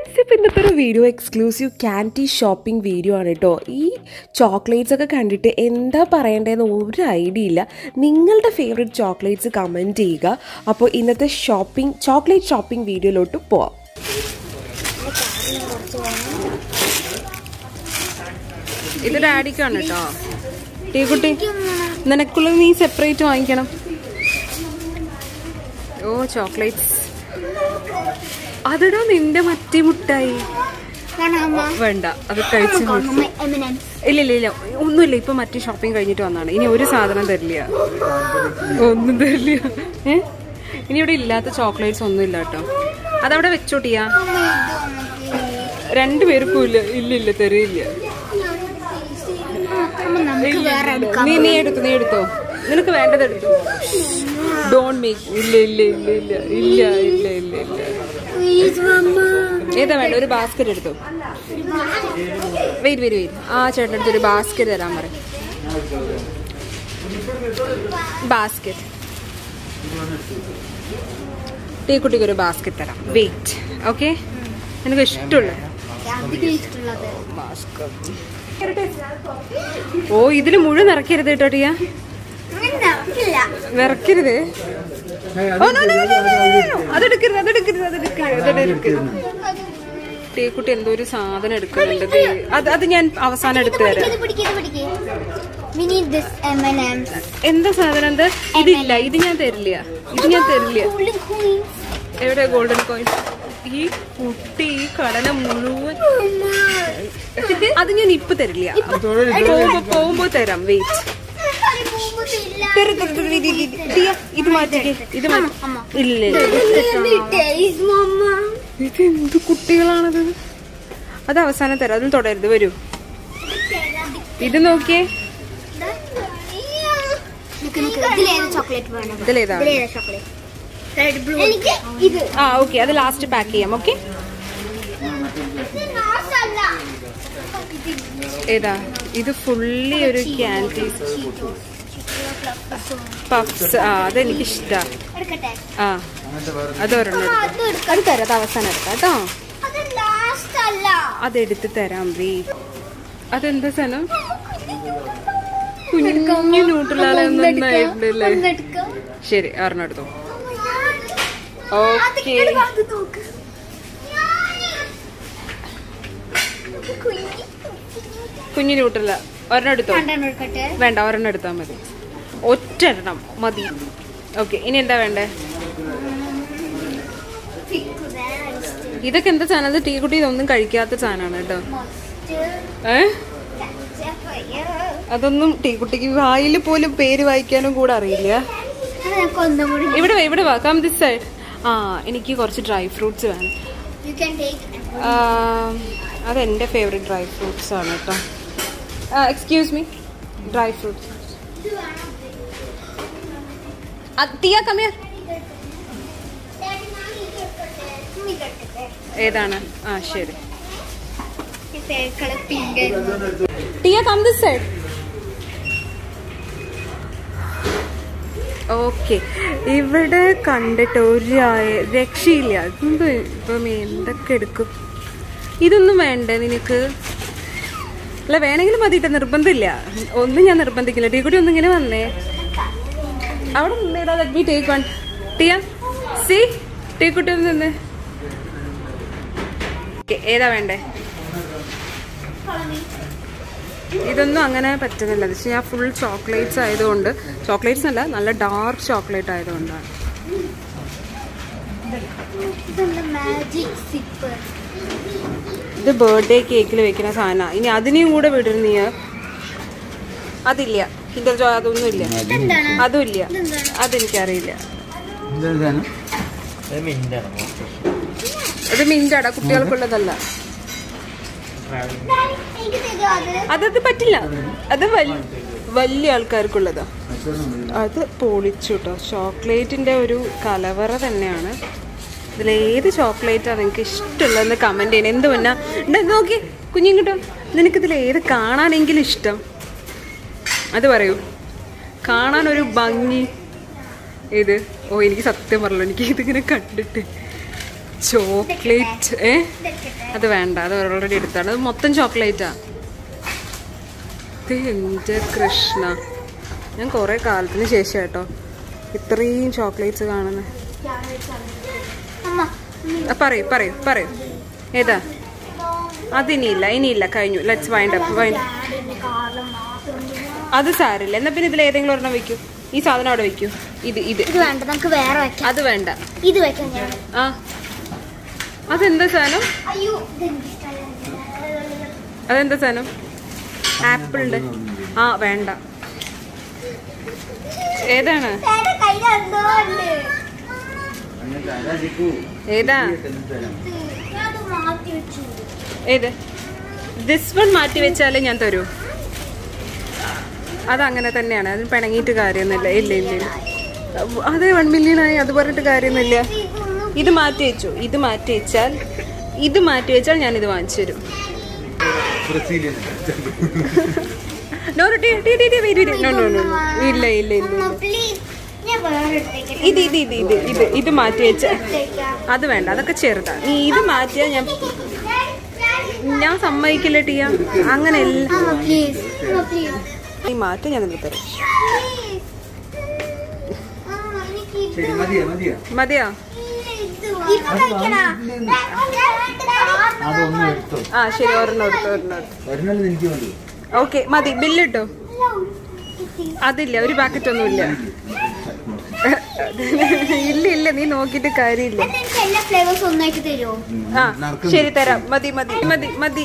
Guys ഇപ്പം ഇന്നത്തെ ഒരു video exclusive candy shopping video ആണ് കേട്ടോ ഈ ചോക്ലേറ്റ്സ് ഒക്കെ കണ്ടിട്ട് എന്താ പറയേണ്ടതെന്ന് ഒരു ഐഡിയ ഇല്ല നിങ്ങളുടെ ഫേവറേറ്റ് ചോക്ലേറ്റ്സ് കമൻറ്റ് ചെയ്യുക അപ്പോൾ ഇന്നത്തെ ഷോപ്പിംഗ് ചോക്ലേറ്റ് ഷോപ്പിംഗ് വീഡിയോയിലോട്ട് പോവാം ഇത് ഡാഡിക്കാണ് കേട്ടോ ടീ കുട്ടി നിനക്കുള്ളത് നീ സെപ്പറേറ്റ് വാങ്ങിക്കണം ഓ ചോക്ലേറ്റ്സ് അതെടാ നിന്റെ മറ്റേ മുട്ടായി വേണ്ട അത് കഴിച്ച് ഇല്ല ഇല്ല ഇല്ല ഒന്നുമില്ല ഇപ്പൊ മറ്റേ ഷോപ്പിംഗ് കഴിഞ്ഞിട്ട് വന്നാണ് ഇനി ഒരു സാധനം തരില്ല ഒന്നും തരില്ല ഏ ഇനി ഇവിടെ ഇല്ലാത്ത ചോക്ലേറ്റ്സ് ഒന്നും ഇല്ല കേട്ടോ അതവിടെ വെച്ചോട്ടിയാ രണ്ടുപേർക്കും ഇല്ല ഇല്ല ഇല്ല തരില്ല നീ നീ എടുത്തു നീ എടുത്തോ നിനക്ക് വേണ്ടത് എടുത്തു ഡോൺ മേക്ക് ഇല്ല ഇല്ല ഇല്ല ഇല്ല ഇല്ല ഇല്ല ഇല്ല ഇല്ല ഏതാ വേണ്ട ഒരു ബാസ്ക്കറ്റ് എടുത്തോ വെയിറ്റ് വെയിറ്റ് വെയിറ്റ് ആ ചേട്ടൻ അടുത്ത് ഒരു ബാസ്ക്കറ്റ് തരാൻ പറ ബാസ്ക്കറ്റ് ടീ കുട്ടിക്ക് ഒരു ബാസ്ക്കറ്റ് തരാം വെയിറ്റ് ഓക്കെ എനിക്ക് ഇഷ്ടമുള്ള ഓ ഇതില് മുഴുവൻ നിറക്കരുത് കേട്ടോ ടിയ വിറക്കരുത് ഓ, no, no, no, no, no, no, no. അതെടുക്കരുത് അതെടുക്കരുത് അതെടുക്കരുത് അതെടുക്കരുത് ടീക്കുട്ടി എന്തോ ഒരു സാധനം എടുക്കുന്നുണ്ട് ദേ, അത് അത് ഞാൻ അവസാനം എടുത്തു തരാം We need this M&M's. എന്താ സാധനം എന്താ ഇതില്ല ഇത് ഞാൻ തരില്ല ഇത് ഞാൻ തരില്ല Golden coins. എവിടെ ഗോൾഡൻ കോയിൻ ഈ കുട്ടി ഈ കടല മുഴുവൻ അത് ഞാൻ ഇപ്പൊ തരില്ല പോകുമ്പോ പോകുമ്പോ തരാം വെയിറ്റ് ഇത് മാറ്റിക്കേ ഇത് മാറ്റി ഇല്ല ഇല്ല. Taste, mama. ഇത് എന്ത് കുട്ടികളാണത് അത് അവസാനം തരാം അതും തുടരുത് വരൂ ഇത് നോക്കിയേ നിക്ക് നിക്ക്. ഇതിലേത് ചോക്ലേറ്റ് വേണം ഇതിലേതാ ഇതിലേതാ ചോക്ലേറ്റ് എനിക്ക് ഇത് ആ ഓക്കെ അത് ലാസ്റ്റ് പാക്ക് ചെയ്യാം ഓക്കെ ഏതാ ഇത് ഫുള്ളി ഒരു ക്യാൻഡി പഫ്സ് ആ അതെനിക്ക് ഇഷ്ടാ എടുക്കട്ടെ ആ അതൊരെണ്ണം എടുക്കാം. അത് എടുക്കാം അത് തരാം അത് അവസാനം എടുക്കാം കേട്ടോ അത് ലാസ്റ്റ് അല്ല അതെടുത്ത് തരാം വേ അതെന്താ സാധനം കുഞ്ഞു നൂട്ടിലാളെ നന്നായിട്ടുണ്ടല്ലേ ഒന്നെടുക്കാം ശരി ഒരെണ്ണം എടുത്തോ അത് ഓക്കെ ഇങ്ങട് വാ, അത് നോക്ക് കുഞ്ഞി കുഞ്ഞു നൂട്ടില്ല ഒരെണ്ണം എടുത്തോ രണ്ടെണ്ണം എടുക്കട്ടെ വേണ്ട ഒരെണ്ണം എടുത്താൽ മതി ഒറ്റ എണ്ണം മതി ഓക്കെ ഇനി എന്താ വേണ്ടേ ഇതൊക്കെ എന്താ സാധനം ഇത് ടീ കുട്ടി ഇതൊന്നും കഴിക്കാത്ത സാധനമാണ് കേട്ടോ ഏ അതൊന്നും ടീ കുട്ടിക്ക് വായിൽ പോലും പേര് വായിക്കാനും കൂടെ അറിയില്ല ഒന്നും കൂടി ഇവിടെ വാ, ഇവിടെ വാ കം ദിസ് സൈഡ് ആ എനിക്ക് കുറച്ച് ഡ്രൈ ഫ്രൂട്ട്സ് വേണം യു ക്യാൻ ടേക്ക് ആ, അതെന്റെ ഫേവറേറ്റ് ഡ്രൈ ഫ്രൂട്ട്സ് ആണ് കേട്ടോ എക്സ്ക്യൂസ് മീ ഡ്രൈ ഫ്രൂട്ട്സ് തീയ കമ്മിയർ ഏതാണ് ആ ശരി pink Tia come this side okay ഇവിടെ കണ്ടിട്ട് ഒരു ആയ- രക്ഷയില്ല ഇതെന്ത് ഇപ്പം എന്തൊക്കെ എടുക്കും ഇതൊന്നും വേണ്ടേ നിനക്ക് അല്ല വേണമെങ്കിൽ മതിയിട്ട് നിർബന്ധമില്ല ഒന്നും ഞാൻ നിർബന്ധിക്കില്ല ടീ കൂടി ഒന്നും ഇങ്ങനെ വന്നേ അവിടെ നിന്നേടാ let me take one Tia see ടീ കുട്ടി ഒന്ന് നിന്ന് Okay, ഏതാ വേണ്ടേ ഇതൊന്നും അങ്ങനെ പറ്റുന്നില്ല എന്ന് വെച്ചാൽ ഞാൻ ഫുൾ ചോക്ലേറ്റ്സ് ആയതുകൊണ്ട് ചോക്ലേറ്റ്സ് അല്ല നല്ല ഡാർക്ക് ചോക്ലേറ്റ് ആയതുകൊണ്ടാണ് ഇതെന്താ മാജിക് സിപ്പർ ഇത് ബർത്ത്ഡേ കേക്കിൽ വെക്കുന്ന സാധനമാണ് ഇനി അതിനെയും കൂടെ വിടും നീ അതില്ല കിൻഡർ ജോയ് അതൊന്നും ഇല്ല എന്താണ് അതും ഇല്ല അതെനിക്കറിയില്ല അത് മിൻ്റാടാ കുട്ടികൾക്കുള്ളതല്ല എനിക്ക് തരുമോ അത് അതത് പറ്റില്ല അത് വൽ- വലിയ ആൾക്കാർക്കുള്ളതാ അത് പൊളിച്ചു കേട്ടോ ചോക്ലേറ്റിന്റെ ഒരു കലവറ തന്നെയാണ് ഇതിലേത് ചോക്ലേറ്റാണ് നിങ്ങൾക്ക് ഇഷ്ടമുള്ളതെന്ന് കമന്റ് ചെയ്യണം എന്ത് മുന്നാ നോക്കി കുഞ്ഞിങ്ങട്ടോ നിനക്കിതിൽ ഏത് കാണാനെങ്കിലും ഇഷ്ടം അത് പറയൂ കാണാൻ ഒരു ഭംഗി ഇത് ഓ എനിക്ക് സത്യം പറഞ്ഞല്ലോ എനിക്ക് ഇതിങ്ങനെ കണ്ടിട്ട് ചോക്ലേറ്റ് ഏ ഇതെടുക്കട്ടെ അത് വേണ്ട അത് ഓൾറെഡി എടുത്താണ് അത് മൊത്തം ചോക്ലേറ്റാ എൻ്റെ കൃഷ്ണ ഞാൻ കുറേ കാലത്തിന് ശേഷം കേട്ടോ ഇത്രയും ചോക്ലേറ്റ്സ് കാണുന്നത് അമ്മ പറയൂ പറയൂ പറയൂ ഏതാ അതിനിയില്ല ഇനിയില്ല കഴിഞ്ഞു ലെറ്റ്സ് വൈൻഡ് അപ്പ് വൈൻഡ് ഡാഡിന്റെ കാറിൽ മാത്രം അത് സാരില്ല എന്നാ പിന്നെ ഇതിൽ ഏതെങ്കിലും ഒരെണ്ണം വെക്കൂ ഈ സാധനം അവിടെ വെക്കൂ ഇത് ഇത് ഇത് വേണ്ട നമുക്ക് വേറെ വെക്കാം അത് വേണ്ട ഇത് വെക്കാം ഞാൻ ആ അതെന്താ സാധനം അയ്യോ ഇതെനിക്ക് ഇഷ്ടമല്ല. അതെന്താ സാധനം ആപ്പിളിന്റെ ആ വേണ്ട ഏതാണ് എന്റെ കയ്യിൽ എന്തോ ഉണ്ട് ഏതാ ഞാനത് മാറ്റി വെച്ചു ഏത് ദിസ് വൺ മാറ്റി വെച്ചാലേ ഞാൻ തരൂ അതങ്ങനെ തന്നെയാണ് അതിന് പിണങ്ങിയിട്ട് കാര്യമൊന്നുമില്ല ഇല്ല ഇല്ല ഇല്ല അതെ വൺ മില്യൺ ആയി അത് പറഞ്ഞിട്ട് കാര്യമൊന്നുമില്ല ഇതൊന്നും ഇത് മാറ്റി വെച്ചു ഇത് മാറ്റി വെച്ചാൽ ഇത് മാറ്റി വെച്ചാൽ ഞാൻ ഇത് വാങ്ങിച്ചു തരും No, no, ടി- ടി- ടി- ടി- wait, wait, no, no, no, no. ഇല്ല ഇല്ല ഇല്ല അമ്മ ഇല്ല. പ്ലീസ് ഞാൻ വേറെ എടുത്തേക്കട്ടെ ഇത് ഇത് ഇത് ഇത് ഇത് ഇത് മാറ്റി വെച്ച എടുത്തേക്കാം അത് വേണ്ട അതൊക്കെ ചെറുതാ നീ ഇത് മാറ്റിയാൽ ഞാൻ ഞാൻ സമ്മതിക്കില്ല ടിയ അങ്ങനെ എല്ലാം അമ്മ പ്ലീസ് അമ്മ പ്ലീസ് നീ മാറ്റി ഞാൻ നിനക്ക് തരും പ്ലീസ് അമ്മ എനിക്ക് ഇത് മതിയാ മതിയാ മതിയോ ഇത് കഴിക്കണോ? അതൊന്നും എടുത്തോ ആ ശരി ഒരെണ്ണം എടുത്തു ഒരെണ്ണം എടുത്തു ഒരെണ്ണം എനിക്ക് മതി ഓക്കെ മതി ബില്ലിട്ടോ അതില്ല ഒരു പാക്കറ്റ് ഒന്നും ഇല്ല ഇല്ല ഇല്ല നീ നോക്കിയിട്ട് കാര്യമില്ല എനിക്ക് എല്ലാ ഫ്ലേവേഴ്സ് ഒന്നായിട്ട് തരുമോ ആ ശരി തരാം മതി മതി മതി മതി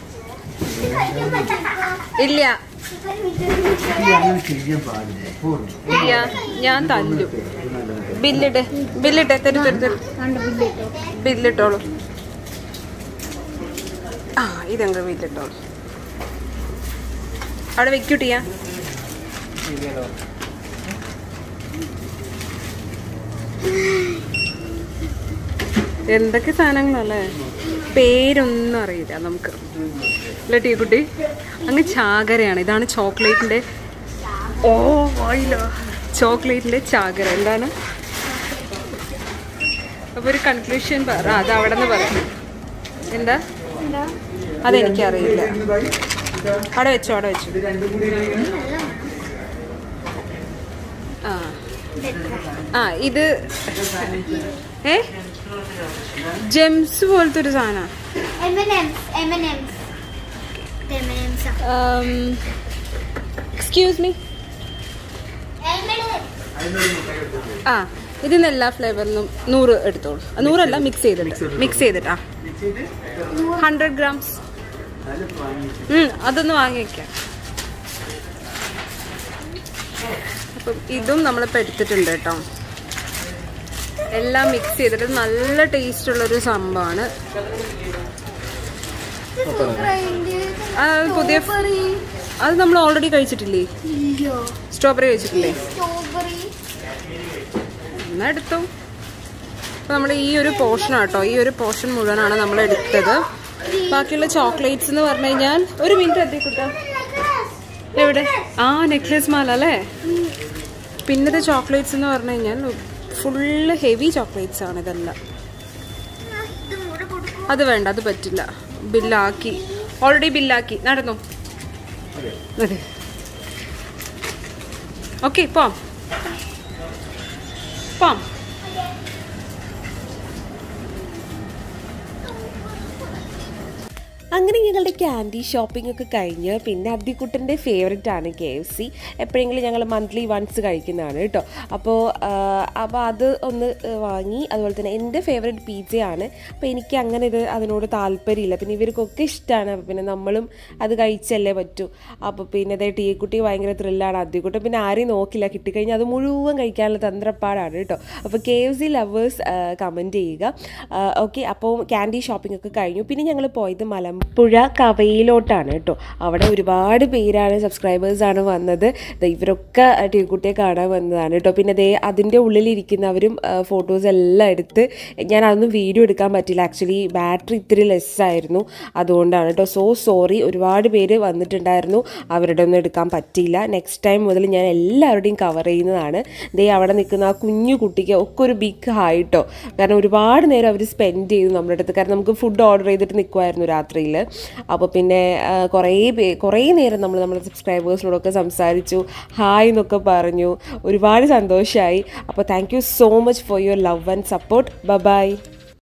ഇല്ല ഇത് അങ്ങനെ ചെയ്യാൻ പാടില്ല പൂർണ്ണം ഇല്ല ഞാൻ തല്ലും ബില്ലിട്ട് ബില്ലിട്ട് തരു തരു തരു ബില്ലിട്ടോളൂ ആ ഇതങ്ങ് ബില്ലിട്ടോളൂ അവിടെ വെക്കൂട്ടിയാ എന്തൊക്കെ സാധനങ്ങളല്ലേ പേരൊന്നും അറിയില്ല നമുക്ക് അല്ലേ ടീ കുട്ടി അങ്ങ് ചാകരയാണ് ഇതാണ് ചോക്ലേറ്റിന്റെ ഓ വായില്ല ചോക്ലേറ്റിന്റെ ചാകര എന്താണ് അപ്പൊ ഒരു കൺക്ലൂഷൻ പറ അത് അവിടെ നിന്ന് പറയാം എന്താ അതെനിക്കറിയില്ല അവിടെ വെച്ചോ അവിടെ വെച്ചു ആ ആ ഇത് ഏ ജെംസ് പോലത്തെ ഒരു സാധന എക്സ്ക്യൂസ് മീ ആ ഇതിന്ന് എല്ലാ ഫ്ലേവറിനും നൂറ് എടുത്തോളൂ ആ, നൂറല്ല മിക്സ് ചെയ്തിട്ട് മിക്സ് ചെയ്തിട്ടാ ഹൺഡ്രഡ് ഗ്രാംസ് അതൊന്ന് വാങ്ങി വെക്കാം അപ്പം ഇതും നമ്മളിപ്പോൾ എടുത്തിട്ടുണ്ട് കേട്ടോ എല്ലാം മിക്സ് ചെയ്തിട്ട് നല്ല ടേസ്റ്റ് ഉള്ളൊരു സംഭവമാണ് ആ, അത് പുതിയ അത് നമ്മൾ ഓൾറെഡി കഴിച്ചിട്ടില്ലേ സ്ട്രോബെറി കഴിച്ചിട്ടില്ലേ എന്നാ എടുത്തു അപ്പോൾ നമ്മൾ ഈ ഒരു പോർഷൻ ആട്ടോ ഈ ഒരു പോർഷൻ മുഴുവനാണ് നമ്മൾ എടുത്തത് ബാക്കിയുള്ള ചോക്ലേറ്റ്സ് എന്ന് പറഞ്ഞു കഴിഞ്ഞാൽ ഒരു മിനിറ്റ് എത്തിക്കിട്ടോ എവിടെ ആ നെക്ലസ് മാല അല്ലേ പിന്നത്തെ ചോക്ലേറ്റ്സ് എന്ന് പറഞ്ഞു കഴിഞ്ഞാൽ ഫുള്ള് ഹെവി ചോക്ലേറ്റ്സ് ആണ് ഇതെല്ലാം അത് വേണ്ട അത് പറ്റില്ല ബില്ലാക്കി ഓൾറെഡി ബില്ലാക്കി നടന്നു ഓക്കെ പോം പോം അങ്ങനെ ഞങ്ങളുടെ ക്യാൻഡി ഷോപ്പിംഗ് ഒക്കെ കഴിഞ്ഞ് പിന്നെ അദ്ദിക്കുട്ടൻ്റെ ഫേവററ്റ് ആണ് കെ എഫ് സി എപ്പോഴെങ്കിലും ഞങ്ങൾ മന്ത്ലി വൺസ് കഴിക്കുന്നതാണ് കേട്ടോ അപ്പോൾ അപ്പോൾ അത് ഒന്ന് ആ, വാങ്ങി അതുപോലെ തന്നെ എൻ്റെ ഫേവററ്റ് പിസയാണ് അപ്പോൾ എനിക്ക് അങ്ങനെ ഇത് അതിനോട് താല്പര്യമില്ല പിന്നെ ഇവർക്കൊക്കെ ഇഷ്ടമാണ് അപ്പോൾ പിന്നെ നമ്മളും അത് കഴിച്ചല്ലേ പറ്റൂ അപ്പോൾ പിന്നെ അതേ ടീക്കുട്ടി ഭയങ്കര ത്രില്ലാണ് അദ്ദിക്കുട്ടൻ പിന്നെ ആരെയും നോക്കില്ല കിട്ടിക്കഴിഞ്ഞാൽ അത് മുഴുവൻ കഴിക്കാനുള്ള തന്ത്രപ്പാടാണ് കേട്ടോ അപ്പോൾ K F C lovers comment ചെയ്യുക ഓക്കെ അപ്പോൾ ക്യാൻഡി ഷോപ്പിംഗ് ഒക്കെ കഴിഞ്ഞു പിന്നെ ഞങ്ങൾ പോയത് മലമ്പുഴ പുഴ കവയിലോട്ടാണ് കേട്ടോ അവിടെ ഒരുപാട് പേരാണ് സബ്സ്ക്രൈബേഴ്സാണ് വന്നത് ദേ ഇവരൊക്കെ ടീക്കുട്ടിയെ കാണാൻ വന്നതാണ് കേട്ടോ പിന്നെ ദേ അതിൻ്റെ ഉള്ളിലിരിക്കുന്നവരും ഫോട്ടോസ് എല്ലാം എടുത്ത് ഞാൻ അതൊന്നും വീഡിയോ എടുക്കാൻ പറ്റില്ല ആക്ച്വലി ബാറ്ററി ഇത്തിരി ലെസ് ആയിരുന്നു അതുകൊണ്ടാണ് കേട്ടോ സോ സോറി ഒരുപാട് പേര് വന്നിട്ടുണ്ടായിരുന്നു അവരുടെ ഒന്നും എടുക്കാൻ പറ്റിയില്ല നെക്സ്റ്റ് ടൈം മുതൽ ഞാൻ എല്ലാവരുടെയും കവർ ചെയ്യുന്നതാണ് ദേ അവിടെ നിൽക്കുന്ന ആ കുഞ്ഞു കുട്ടിക്ക് ഒക്കെ ഒരു ബിഗ് ഹായിട്ടോ കാരണം ഒരുപാട് നേരം അവർ സ്പെൻഡ് ചെയ്തു നമ്മുടെ അടുത്ത് കാരണം നമുക്ക് ഫുഡ് ഓർഡർ ചെയ്തിട്ട് നിൽക്കുമായിരുന്നു രാത്രിയിൽ അപ്പോൾ പിന്നെ ആ, കുറേ പേ കുറേ നേരം നമ്മൾ നമ്മുടെ സബ്സ്ക്രൈബേഴ്സിനോടൊക്കെ സംസാരിച്ചു ഹായ് എന്നൊക്കെ പറഞ്ഞു ഒരുപാട് സന്തോഷമായി അപ്പോൾ thank you so much for your love and support by